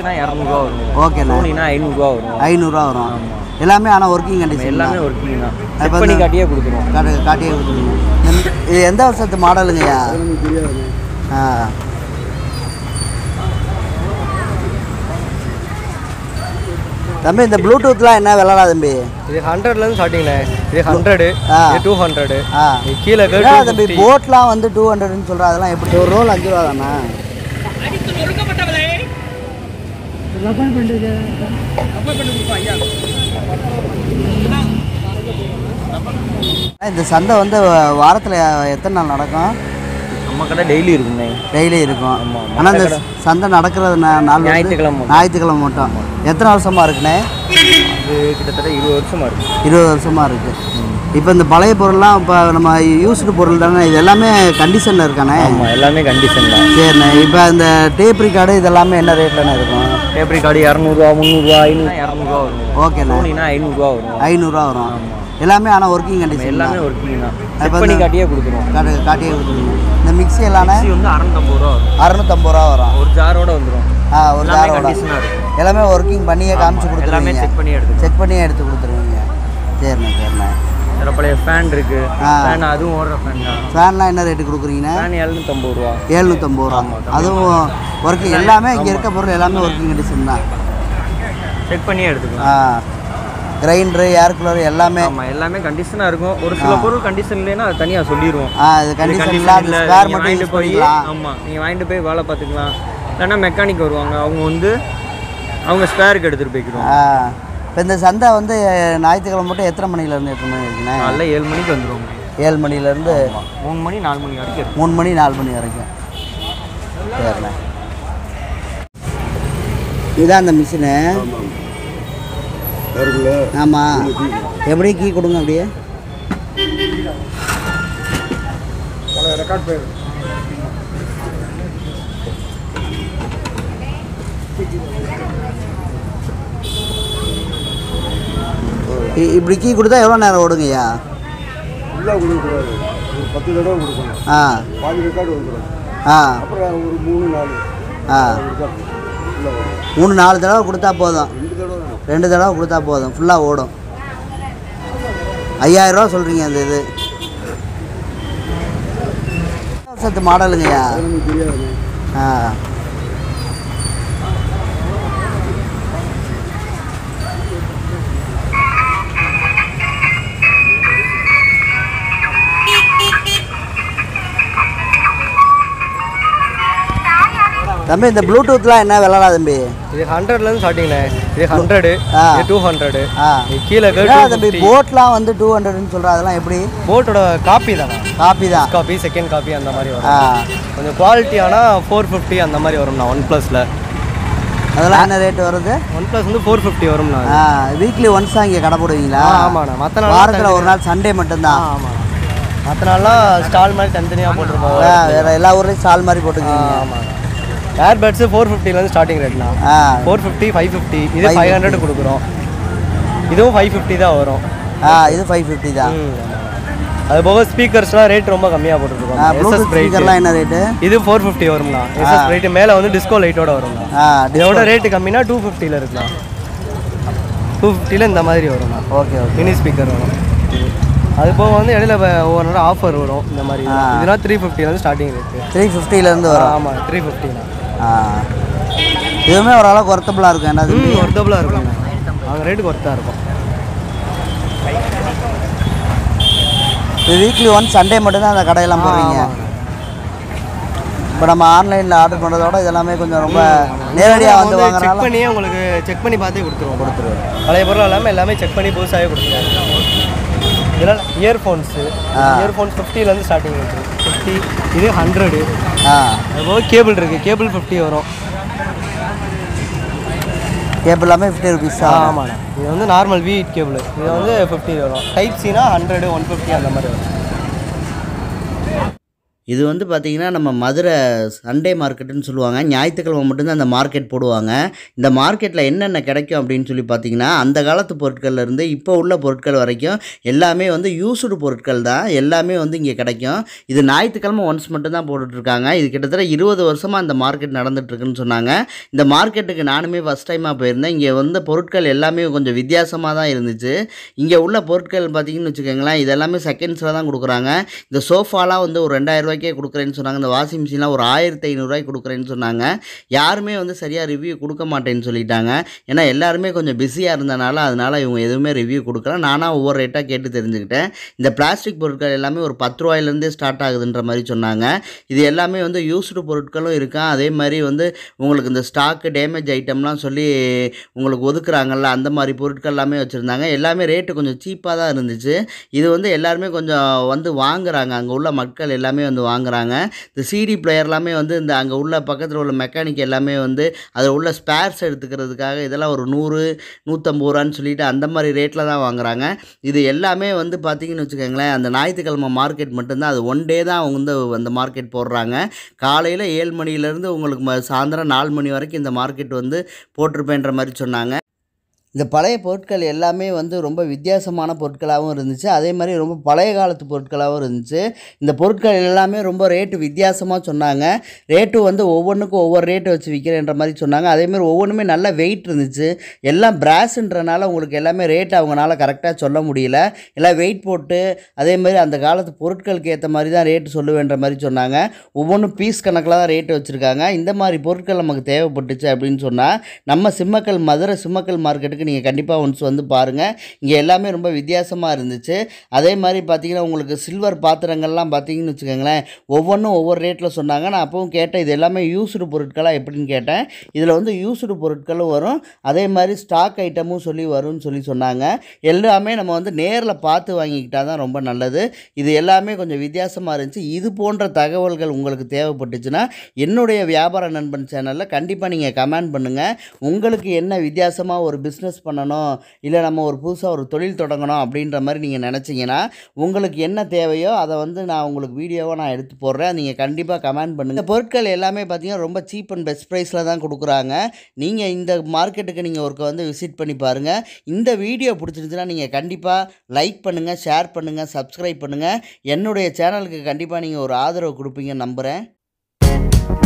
இன்ஃபினிக்ஸ்னா இரநூறுவா வரும் ஓகேண்ணே சோனினா ஐநூறுரூவா வரும் ஐநூறுரூவா வரும் எல்லாமே ஆனால் ஒர்க்கிங் கண்டிஷன் எல்லாமே ஒர்க்கிங் தான் இப்ப செக் பண்ணி இந்த- காட்டியே கொடுத்துருவோம் காட்டு காட்டியே கொடுத்துருங்க இந்த- இது எந்த வருஷத்து மாடலுங்கய்யா ஆ தம்பி இந்த ப்ளூடூத்லாம் என்ன விளாடா தம்பி இது ஹண்ட்ரட்லேருந்து ஸ்டார்டிங்ண்ணே இது ஹண்ட்ரடு ஆ. இது டூ ஹண்ட்ரடு ஆ கீழே என்னடா தம்பி போட்லாம் வந்து டூ ஹண்ட்ரட்னு சொல்கிறா அதெல்லாம் எப்படி ஒரு ரோல் அஞ்சு ரூபா தானே இந்த சந்தை வந்து வாரத்தில் எத்தனை நாள் நடக்கும் நம்ம கடை டெய்லி இருக்குண்ணே டெய்லி இருக்கும் ஆமா, ஆமா. ஆனால் இந்த சந்தை நடக்கிறது நா- நாள் வந்து ஞாயிற்றுக்கிழமை மட்டும். ஞாயிற்றுக்கிழமை மட்டும் எத்தனை வருஷமா இருக்குண்ணே இது கிட்டத்தட்ட இருபது வருஷமா இருக்கு இருபது வருஷமா இருக்கு இப்போ இந்த பழைய பொருள்லாம் இப்போ நம்ம யூஸ்டு பொருள் தானே இது எல்லாமே கண்டிஷனில் இருக்கானே ஆமாம் எல்லாமே கண்டிஷன் தான் சரிண்ணே இப்போ இந்த டேப் ரிகார்டு இதெல்லாமே என்ன ரேட்லண்ணே இருக்கும் டேப்ரி கார்டு இரநூறுவா முந்நூறுரூவா ஐநூறு இரநூறுவா வரும் ஓகேண்ணே சோனினா ஐநூறுரூவா வரும் ஐநூறுரூவா வரும் எல்லாமே ஆனால் ஒர்க்கிங் கண்டிஷன் எல்லாமே ஒர்க்கிங் தான் இப்ப செக் பண்ணி இந்த- காட்டியே கொடுத்துருவோம் காட்டு காட்டியே கொடுத்துருங்க இந்த மிக்ஸி எல்லாமே மிக்ஸி வந்து அறநூத்தம்பது ரூபா வரும் அறுநூத்தம்பது ரூபா வரும் ஒரு ஜாரோட வந்துடும் ஆ ஒரு எல்லாமே ஜாரோட condition-ஆ இருக்கும். எல்லாமே ஒர்க்கிங் பண்ணியே காமிச்சு எல்லாமே கொடுத்துருவீங்க செக் பண்ணி எடுத்துக்கலாம் செக் பண்ணியே எடுத்து கொடுத்துருவீங்க சரிண்ணே சரிண்ணே சில பழைய ஃபேன் இருக்கு ஆ. ஃபேன் அதுவும் ஓடுற ஃபேன் தான் ஃபேன்லாம் என்ன ரேட்டு கொடுக்குறீங்கண்ணே ஃபேன் எழுநூத்தம்பது ரூபா ஏழ்நூற்றம்பது ரூபா அதுவும் ஒர்க்கிங் எல்லாமே இங்கே இருக்க பொருள் எல்லாமே ஒர்க்கிங் கண்டிஷன் தான் செக் பண்ணியே எடுத்துக்கலாம் ஆ கிரைண்டரு ஏர் கூலர் எல்லாமே ஆமா எல்லாமே கண்டிஷனா இருக்கும் ஒரு சில பொருள் கண்டிஷன் இல்லைன்னா அது தனியா சொல்லிடுவோம் ஆ இது இது கண்டிஷன் condition இல்லாத இல்ல, ஸ்பேர் நீங்க மட்டும் வாங்கிட்டு யூஸ் போய் பண்ணிக்கலாம் ஆமா நீங்க வாங்கிட்டு போய் வேலை பார்த்துக்கலாம் இல்லைன்னா மெக்கானிக் வருவாங்க அவங்க வந்து அவங்க ஸ்பேருக்கு எடுத்துட்டு போய்க்கிறோம் ஆ இப்போ இந்த சந்தை வந்து ஞாயிற்றுக்கிழமை மட்டும் எத்தனை மணிலேருந்து எத்தனை மணி இருக்குண்ணே காலைல ஏழு மணிக்கு வந்துருவோம் ஏழு மணிலேருந்து மூணு மணி நாலு மணி வரைக்கும் இருக்கும் மூணு மணி நாலு மணி வரைக்கும் சரிண்ணே இதான் அந்த மிஷினு ஆமாம் எப்படி கீ கொடுங்க அப்படியே இ- இப்படி கீ கொடுத்தா எவ்வளோ நேரம் ஓடுங்கய்யா ஃபுல்லாக கொடுக்கக்கூடாது ஒரு பத்து தடவை கொடுக்கணும் ஆ பாதி ரெக்கார்டு வந்துடும் ஆ அப்புறம் ஒரு மூணு நாலு ஆ ரெக்கார்டு ஃபுல்லாக வரும் மூணு நாலு தடவை கொடுத்தா போதும் ரெண்டு தடவை வேணும் ரெண்டு தடவை கொடுத்தா போதும் ஃபுல்லாக ஓடும் ஐயாயிரரூவா சொல்கிறீங்க அந்த இது வருஷத்து மாடலுங்கய்யா எனக்கு தெரியாது ஆ தம்பி இந்த ப்ளூடூத்லாம் என்ன விளாடா தம்பி இது ஹண்ட்ரட்லேருந்து ஸ்டார்டிங்ண்ணே இது ஹண்ட்ரடு ஆ. இது டூ ஹண்ட்ரடு ஆ கீழே என்னடா தம்பி போட்லாம் வந்து டூ ஹண்ட்ரட்னு சொல்கிறா அதெல்லாம் எப்படி போட்டோட காப்பி தானே காப்பி தான் காப்பி செகண்ட் காப்பி அந்த மாதிரி ஆ வரும் கொஞ்சம் குவாலிட்டி ஆனால் ஃபோர் ஃபிஃப்டி அந்த மாதிரி வரும்ண்ணா ஒன் ப்ளஸில் அதெல்லாம் என்ன ரேட் வருது ஒன் ப்ளஸ் வந்து ஃபோர் ஃபிஃப்டி வரும்ண்ணா ஆ வீக்லி ஒன்ஸ் தான் இங்கே கடை போடுவீங்களா ஆ, ஆமாண்ணா மற்ற நாள் வாரத்தில் ஒரு நாள் சண்டே மட்டும்தான் ஆமாம் மற்ற நாள்லாம் ஸ்டால் மாதிரி தனித்தனியாக போட்டிருப்போம் ஆ, வேற எல்லா ஊர்லேயும் சால் மாதிரி போட்டுக்குவீங்க ஆமாண்ணா ஏர்பட்ஸு ஃபோர் ஃபிஃப்டிலேருந்து ஸ்டார்டிங் ரேட்ண்ணா ஆ ஃபோர் ஃபிஃப்டி ஃபைவ் ஃபிஃப்டி இது ஃபைவ் ஹண்ட்ரட் கொடுக்குறோம் இதுவும் ஃபைவ் ஃபிஃப்டி தான் வரும் ஆ இது ஃபைவ் ஃபிஃப்டி தான் ம். அது போக ஸ்பீக்கர்ஸ்லாம் ரேட் ரொம்ப கம்மியாக போட்டுருக்கோம் ப்ளூடூத் எஸ்எஸ் பிரைட் ஸ்பீக்கர்லாம் என்ன ரேட்டு இது ஃபோர் ஃபிஃப்டி வரும்ண்ணா எஸ்எஸ் பிரைட் மேலே வந்து டிஸ்கோ லைட்டோட வரும்ண்ணா ஆ இதோட ரேட்டு கம்மினா டூ ஃபிஃப்டியில் இருக்கலாம் டூ ஃபிஃப்டியில் இந்த மாதிரி வரும்ண்ணா ஓகே ஓகே மினி ஸ்பீக்கர் வரும் அது போக வந்து இடையில வ- ஒவ்வொரு நேரம் ஆஃபர் வரும் இந்த மாதிரி ஆ. இதெல்லாம் த்ரீ ஃபிஃப்டிலேருந்து ஸ்டார்டிங் ரேட்டு த்ரீ ஃபிஃப்டிலேருந்து வரும் ஆமாம் த்ரீ ஃபிஃப்டிண்ணா ஆ இதுவுமே ஓரளவுக்கு ஒர்த்தபுளாக இருக்கும் என்ன தம்பி ம் ஒர்த்தபுளாக இருக்கும் அவங்க ரேட்டுக்கு ஒர்த்தாக இருக்கும் இது வீக்லி ஒன் சண்டே மட்டும்தான் அந்த கடையெல்லாம் போடுறீங்க இப்போ நம்ம ஆன்லைனில் ஆர்டர் பண்ணுறதோட இதெல்லாமே கொஞ்சம் ரொம்ப நேரடியாக வந்து செக் வாங்குறனால பண்ணி உங்களுக்கு செக் பண்ணி பார்த்தே கொடுத்துருவோம் கொடுத்துருவோம் பழைய பொருள் எல்லாமே எல்லாமே செக் பண்ணி புதுசாகவே கொடுத்துருவாங்க இதெல்லாம் இயர்ஃபோன்ஸு ஆ. இயர்ஃபோன்ஸ் ஃபிஃப்டிலேருந்து ஸ்டார்டிங் இருக்குது ஃபிஃப்டி இது ஹண்ட்ரடு ஆ அதுபோக கேபிள் இருக்குது கேபிள் ஃபிஃப்டி வரும் கேபிள் எல்லாமே ஃபிஃப்டி ருபீஸ் தான் ஆமாண்ணா இது வந்து நார்மல் வி கேபிள் இது வந்து ஃபிஃப்டி வரும் டைப் சினா ஹண்ட்ரடு ஒன் ஃபிஃப்டி அந்த மாதிரி வரும் இது வந்து பார்த்திங்கன்னா நம்ம மதுரை சண்டே மார்க்கெட்டுன்னு சொல்லுவாங்க ஞாயிற்றுக்கிழமை மட்டும்தான் அந்த மார்க்கெட் போடுவாங்க இந்த மார்க்கெட்டில் என்னென்ன கிடைக்கும் அப்படின்னு சொல்லி பார்த்தீங்கன்னா அந்த காலத்து பொருட்கள்ல இருந்து இப்போ உள்ள பொருட்கள் வரைக்கும் எல்லாமே வந்து யூஸ்டு பொருட்கள் தான் எல்லாமே வந்து இங்கே கிடைக்கும் இது ஞாயிற்றுக்கிழமை ஒன்ஸ் மட்டும்தான் போட்டுட்ருக்காங்க இது கிட்டத்தட்ட இருபது வருஷமாக இந்த மார்க்கெட் நடந்துட்டுருக்குன்னு சொன்னாங்க இந்த மார்க்கெட்டுக்கு நானுமே ஃபஸ்ட் டைமாக போயிருந்தேன் இங்கே வந்த பொருட்கள் எல்லாமே கொஞ்சம் வித்தியாசமாக தான் இருந்துச்சு இங்கே உள்ள பொருட்கள் பார்த்தீங்கன்னு வச்சுக்கோங்களேன் இதெல்லாமே செகண்ட்ஸில் தான் கொடுக்குறாங்க இந்த சோஃபாலாம் வந்து ஒரு ரெண்டாயிரம் ரூபாய்க்கே கொடுக்குறேன்னு சொன்னாங்க இந்த வாஷிங் மிஷின்லாம் ஒரு ஆயிரத்தி ஐநூறுரூவாய்க்கு கொடுக்குறேன்னு சொன்னாங்க யாருமே வந்து சரியாக ரிவ்யூ கொடுக்க மாட்டேன்னு சொல்லிட்டாங்க ஏன்னா எல்லாருமே கொஞ்சம் பிஸியாக இருந்தனால அதனால் இவங்க எதுவுமே ரிவ்யூ கொடுக்கல நானாக ஒவ்வொரு ரேட்டாக கேட்டு தெரிஞ்சுக்கிட்டேன் இந்த பிளாஸ்டிக் பொருட்கள் எல்லாமே ஒரு பத்து ரூபாயிலேருந்தே ஸ்டார்ட் ஆகுதுன்ற மாதிரி சொன்னாங்க இது எல்லாமே வந்து யூஸ்டு பொருட்களும் இருக்கா அதே மாதிரி வந்து உங்களுக்கு இந்த ஸ்டாக்கு டேமேஜ் ஐட்டம்லாம் சொல்லி உங்களுக்கு ஒதுக்குறாங்கல்ல அந்த மாதிரி பொருட்கள் எல்லாமே வச்சுருந்தாங்க எல்லாமே ரேட்டு கொஞ்சம் சீப்பாக தான் இருந்துச்சு இது வந்து எல்லாருமே கொஞ்சம் வந்து வாங்குறாங்க அங்கே உள்ள மக்கள் எல்லாமே வந்து வாங்குறாங்க இந்த சிடி பிளேயர் எல்லாமே வந்து இந்த அங்கே உள்ள பக்கத்தில் உள்ள மெக்கானிக் எல்லாமே வந்து அதில் உள்ள ஸ்பேர்ஸ் எடுத்துக்கிறதுக்காக இதெல்லாம் ஒரு நூறு நூற்றம்பது ரூபான்னு சொல்லிட்டு அந்த மாதிரி ரேட்டில் தான் வாங்குறாங்க இது எல்லாமே வந்து பார்த்தீங்கன்னு வச்சுக்கோங்களேன் அந்த ஞாயிற்றுக்கிழமை மார்க்கெட் மட்டும்தான் அது ஒன் டே தான் அவங்க வந்து அந்த மார்க்கெட் போடுறாங்க காலையில் ஏழு மணிலேருந்து உங்களுக்கு ம சாயந்தரம் நாலு மணி வரைக்கும் இந்த மார்க்கெட் வந்து போட்டிருப்பேன்ற மாதிரி சொன்னாங்க இந்த பழைய பொருட்கள் எல்லாமே வந்து ரொம்ப வித்தியாசமான பொருட்களாகவும் இருந்துச்சு அதே மாதிரி ரொம்ப பழைய காலத்து பொருட்களாகவும் இருந்துச்சு இந்த பொருட்கள் எல்லாமே ரொம்ப ரேட்டு வித்தியாசமாக சொன்னாங்க ரேட்டு வந்து ஒவ்வொன்றுக்கும் ஒவ்வொரு ரேட்டு வச்சு விற்கிறேன்ற மாதிரி சொன்னாங்க அதே மாதிரி ஒவ்வொன்றுமே நல்ல வெயிட் இருந்துச்சு எல்லாம் பிராஸுன்றனால உங்களுக்கு எல்லாமே ரேட் அவங்களால கரெக்டாக சொல்ல முடியல எல்லாம் வெயிட் போட்டு அதே மாதிரி அந்த காலத்து பொருட்களுக்கு ஏற்ற மாதிரி தான் ரேட்டு சொல்லுவேன்ற மாதிரி சொன்னாங்க ஒவ்வொன்றும் பீஸ் கணக்கில் தான் ரேட்டு வச்சுருக்காங்க இந்த மாதிரி பொருட்கள் நமக்கு தேவைப்பட்டுச்சு அப்படின்னு சொன்னால் நம்ம சிம்மக்கல் மதுரை சிம்மக்கல் மார்க்கெட்டுக்கு நீங்கள் கண்டிப்பாக ஒன்ஸ் வந்து பாருங்கள் இங்கே எல்லாமே ரொம்ப வித்தியாசமாக இருந்துச்சு அதே மாதிரி பார்த்தீங்கன்னா உங்களுக்கு சில்வர் பாத்திரங்கள்லாம் பார்த்தீங்கன்னு வச்சுக்கோங்களேன் ஒவ்வொன்றும் ஒவ்வொரு ரேட்டில் சொன்னாங்க நான் அப்பவும் கேட்டேன் இது எல்லாமே யூஸ்டு பொருட்களாக எப்படின்னு கேட்டேன் இதில் வந்து யூஸ்டு பொருட்களும் வரும் அதே மாதிரி ஸ்டாக் ஐட்டமும் சொல்லி வரும்னு சொல்லி சொன்னாங்க எல்லாமே நம்ம வந்து நேரில் பார்த்து வாங்கிக்கிட்டால் தான் ரொம்ப நல்லது இது எல்லாமே கொஞ்சம் வித்தியாசமாக இருந்துச்சு இது போன்ற தகவல்கள் உங்களுக்கு தேவைப்பட்டுச்சுன்னா என்னுடைய வியாபார நண்பன் சேனலில் கண்டிப்பாக நீங்கள் கமெண்ட் பண்ணுங்கள் உங்களுக்கு என்ன வித்தியாசமாக ஒரு பிஸ்னஸ் பண்ணணும் இல்லை நம்ம ஒரு புதுசாக ஒரு தொழில் தொடங்கணும் அப்படின்ற மாதிரி நீங்கள் நினச்சிங்கன்னா உங்களுக்கு என்ன தேவையோ அதை வந்து நான் உங்களுக்கு வீடியோவாக நான் எடுத்து போடுறேன் நீங்கள் கண்டிப்பாக கமெண்ட் பண்ணுங்கள் இந்த பொருட்கள் எல்லாமே பார்த்தீங்கன்னா ரொம்ப சீப் அண்ட் பெஸ்ட் ப்ரைஸில் தான் கொடுக்குறாங்க நீங்கள் இந்த மார்க்கெட்டுக்கு நீங்கள் ஒருக்க வந்து விசிட் பண்ணி பாருங்கள் இந்த வீடியோ பிடிச்சிருந்துச்சுன்னா நீங்கள் கண்டிப்பாக லைக் பண்ணுங்கள் ஷேர் பண்ணுங்கள் சப்ஸ்கிரைப் பண்ணுங்கள் என்னுடைய சேனலுக்கு கண்டிப்பாக நீங்கள் ஒரு ஆதரவு கொடுப்பீங்கன்னு நம்புகிறேன்